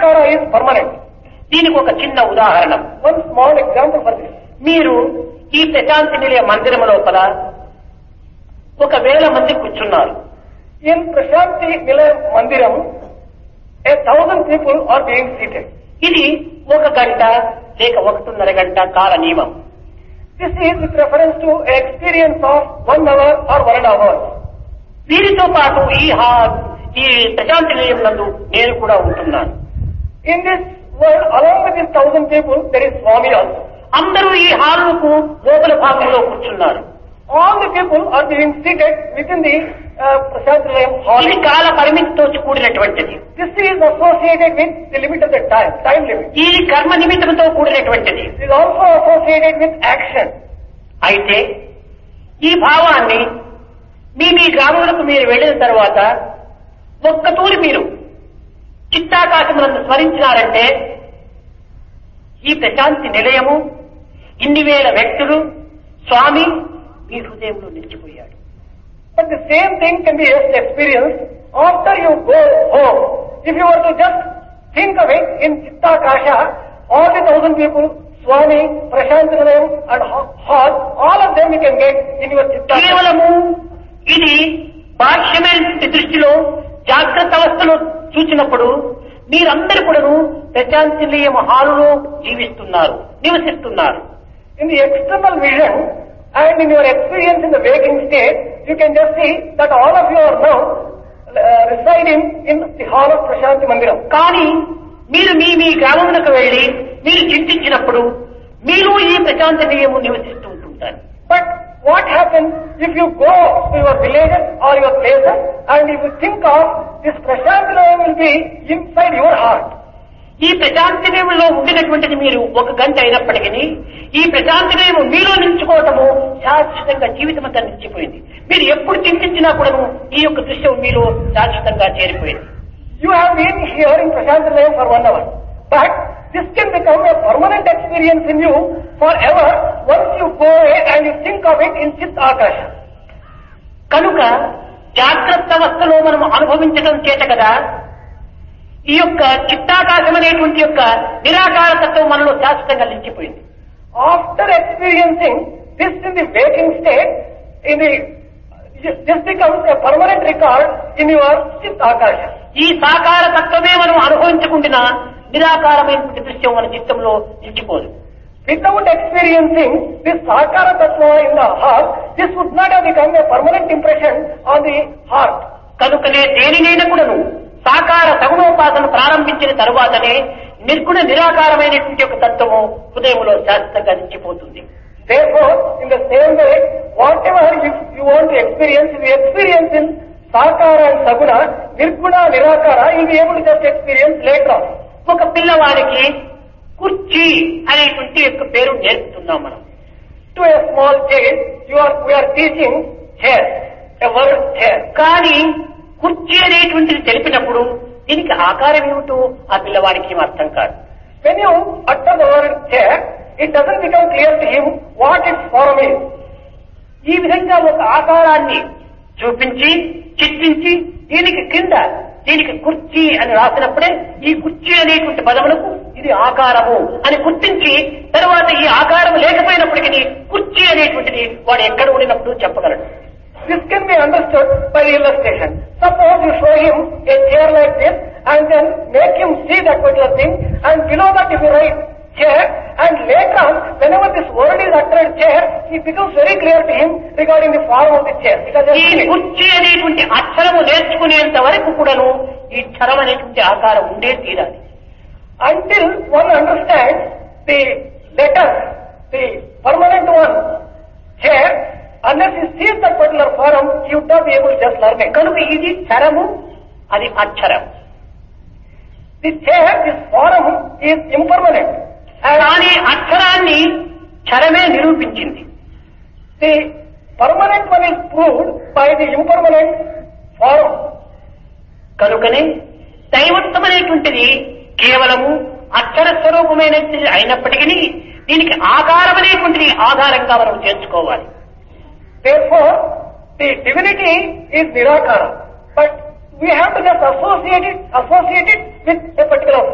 Nirakara is permanent. దీనికి ఒక చిన్న ఉదాహరణ One small example for this. మీరు ఈ ప్రశాంతి నిలయ మందిరం లోపల ఒక వేల మంది కూర్చున్నారు In Prashanti Nilayam Mandiram, a thousand people are being seated. ఇది ఒక గంట లేక ఒకటిన్నర గంట కాల నియమం This is with reference to an experience of one hour or one and a half hours. వీరితో పాటు ఈ హా ఈ ప్రశాంతి నిలయం నందు నేను కూడా ఉంటున్నాను In this world, along with these thousand people, there is Swami also. అందరూ ఈ హాలుకు లోపల భాగంలో కూర్చున్నారు All the people are being seated within the uh, Prashanti Nilayam hall. ఇది కాల పరిమితితో కూడినటువంటిది This is associated with the limit of the time, time limit. ఇది కర్మ నిమిత్తంతో కూడినటువంటిది It is also associated with action. అయితే ఈ భావాన్ని మీ మీ గ్రామములకు మీరు వెళ్ళిన తర్వాత ఒక్కతూరి మీరు చిత్తాకాశములను స్మరించినారంటే ఈ ప్రశాంతి నిలయము ఇన్ని వేల వ్యక్తులు స్వామి మీ హృదయంలో నిలిచిపోయాడు But the same thing can be just experienced after you go home. If you were to just think of it in Chitta Kasha, all the thousand people, Swami, Prashant Nilayam and Hall, all of them you can get in your Chitta Kasha. కేవలము ఇది బాహ్యమైన దృష్టిలో జాగ్రత్త అవస్థలో చూసినప్పుడు మీరందరూ కూడాను ప్రశాంతి నిలయం హాలులో జీవిస్తున్నారు నివసిస్తున్నారు In the external vision and in your experience in the waking state, you can just see that all of you are now uh, residing in the hall of Prashanti Mandiram. కానీ మీరు మీ మీ గ్రామమునకు వెళ్లి మీరు చింతించినప్పుడు మీరు ఈ ప్రశాంతి నిలయము నివసిస్తూ ఉంటుంటారు But what happens if you go to your villages or your places and if you think of this Prashantinayam will be inside your heart. ఈ ప్రశాంతి నిలయంలో ఉండినటువంటిది మీరు ఒక గంట అయినప్పటికీ ఈ ప్రశాంతి నిలయము మీలో నిలుచుకోవటము శాశ్వతంగా జీవితం అంతా నిలిచిపోయింది మీరు ఎప్పుడు చింతించినా కూడాను ఈ యొక్క దృశ్యం మీలో శాశ్వతంగా చేరిపోయింది You have been here in Prashantinayam for one hour. But this can become a permanent experience in you forever once you go away and you think of it in Chit Akasha. కనుక జాగ్రత్త అవస్థలో మనం అనుభవించడం చేత కదా ఈ యొక్క చిత్తాకాశం అనేటువంటి యొక్క నిరాకార తత్వం మనలో శాశ్వతంగా నిలిచిపోయింది After experiencing this in the waking state, in the this becomes a permanent record in your Chit Akasha. ఈ సాకార తత్వమే మనం అనుభవించకుండా నిరాకారమైనటువంటి దృశ్యం మన చిత్తంలో నిలిచిపోదు Without experiencing this Sakara Tattva in the heart, this would not have become a permanent impression on the heart. కనుకనే దేనినైనా కూడాను సాకార సగుణోపాసన ప్రారంభించిన తరువాతనే నిర్గుణ నిరాకారమైనటువంటి యొక్క తత్వము హృదయంలో శాశ్వతంగా నిలిచిపోతుంది Therefore, in the same way, whatever you, you want to experience, if you experience in Sakara and Saguna, Nirguna, Nirakara, you'll be able to just experience later on. ఒక పిల్లవాడికి కుర్చీ అనేటువంటి యొక్క పేరు నేర్పుతున్నాం మనం To a small child, you are, we are teaching chair, a word chair. కానీ కుర్చీ అనేటువంటిది తెలిపినప్పుడు దీనికి ఆకారం ఏమిటో ఆ పిల్లవాడికి ఏం అర్థం కాదు When you utter the word chair, it doesn't become clear to him what its form is. ఈ విధంగా ఒక ఆకారాన్ని చూపించి చిత్రించి దీనికి కింద దీనికి కుర్చీ అని రాసినప్పుడే ఈ కుర్చీ అనేటువంటి పదములకు ఇది ఆకారము అని గుర్తించి తర్వాత ఈ ఆకారం లేకపోయినప్పటికీ కుర్చీ అనేటువంటిది వాడు ఎక్కడ ఉండినప్పుడు చెప్పగలడు This can be understood by the illustration. Suppose you show him a chair like this and then make him see that particular thing and below that if you write chair and later on whenever this word is uttered chair it becomes very clear to him regarding the form of the chair. Because ఈ he కుర్చీ అనేటువంటి అక్షరము నేర్చుకునేంత వరకు కూడాను ఈ క్షరం అనేటువంటి ఆకారం ఉండే తీరాలి until one understands the letter, the permanent one, chair, unless he sees that particular form, he would not be able to just learn it. కనుక ఇది క్షరము అది అక్షరం The chair, this form is impermanent. And కానీ అక్షరాన్ని క్షరమే నిరూపించింది the permanent one is proved by the impermanent form. కనుకనే దైవత్వమైనటువంటిది కేవలము అక్షర స్వరూపమైనది అయినప్పటికీ దీనికి ఆకారం అనేటువంటిది ఆధారంగా మనం చేర్చుకోవాలి Therefore, the divinity is Nirakara. But we have to just associate it, associate it with a particular